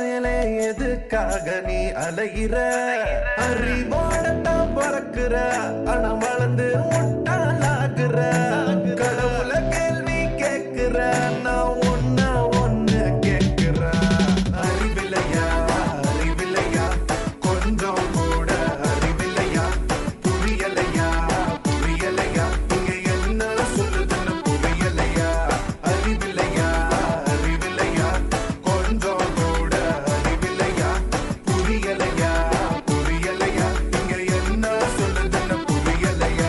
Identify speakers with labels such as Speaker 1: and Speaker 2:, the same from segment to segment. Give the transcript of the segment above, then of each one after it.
Speaker 1: பயலே எதுக்காக நீ அலையிற அறிவோடத்தான் பிறக்குற ஆனா வளர்ந்து முட்டாளாகுற கடவுள கேள்வி கேக்குற நான் ஒன்ன ஒன்னு கேக்குற அறிவில்லையா அறிவில்லையா கொஞ்சம் கூட அறிவில்லையா புரியலையா புரியலையா இங்க என்ன சொல்லுதுன்னு புரியலையா அறிவில்லையா அறிவில்லையா கொஞ்சம் கூட அறிவில்லையா புரியலையா புரியலையா இங்க என்ன சொல்லுதுன்னு புரியலையா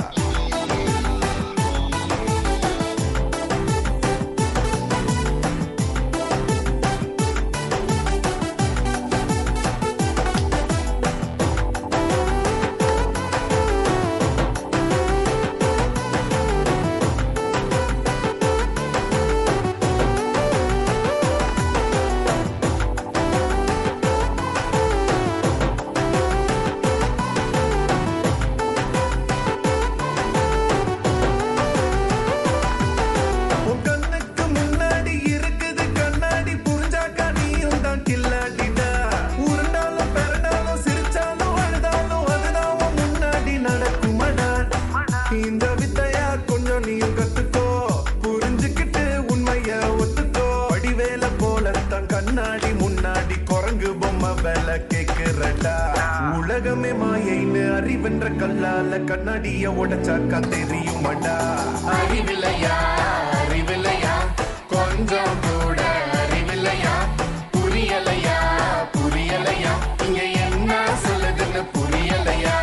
Speaker 1: உன் கண்ணுக்கு முன்னாடி இருக்குது கண்ணாடி புரிஞ்சாக்கா நீயும் தான் கில்லாடிடா உருண்டாலும் பிறண்டாலும் சிரிச்சாலும் அழுதாலும் அதுதான் உன் முன்னாடி நடக்குமடா இந்த வித்தையா கொஞ்சம் நீயும் கத்துக்கோ புரிஞ்சுக்கிட்டு உண்மைய ஒத்துக்கோ வடிவேல போல தன் கண்ணாடி முன்னாடி குரங்கு பொம்மை வேலை கேக்குறடா உலகமே மாயைன்னு அறிவென்ற கல்லால கண்ணாடிய உடைச்சாக்கா தெரியுமாடா அறிவில்லையா அறிவில்லையா கொஞ்சம் கூட அறிவில்லையா புரியலையா புரியலையா இங்க என்ன சொல்லுதுன்னு புரியலையா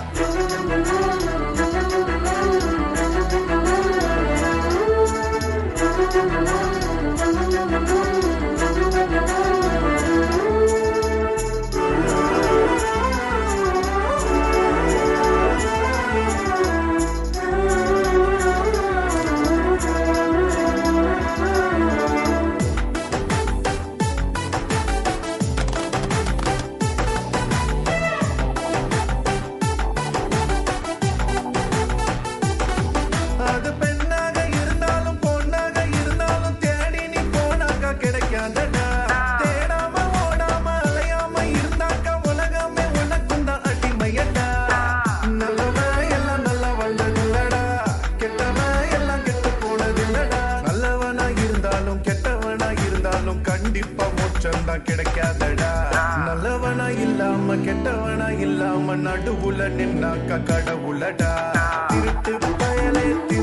Speaker 1: அது பெண்ணாக இருந்தாலும் பொண்ணாக இருந்தாலும் தேடி நீ போனாக்கா கிடைக்காதடா தேடாம ஓடாம அலையாம இருந்தாக்கா உலகமே உனக்கும் தான் அடிமையடா நல்லவன் எல்லாம் நல்ல வாழ்ந்ததில்லடா கெட்டவன் எல்லாம் கெட்டு போனதில்லடா நல்லவனா இருந்தாலும் கெட்டவனா இருந்தாலும் கண்டிப்பா மோட்சம் தான் கிடைக்காதடா நல்லவனா இல்லாம கெட்டவனா இல்லாம நடுவுல நின்னாக்கா கடவுளடா திருட்டு பயலே திரு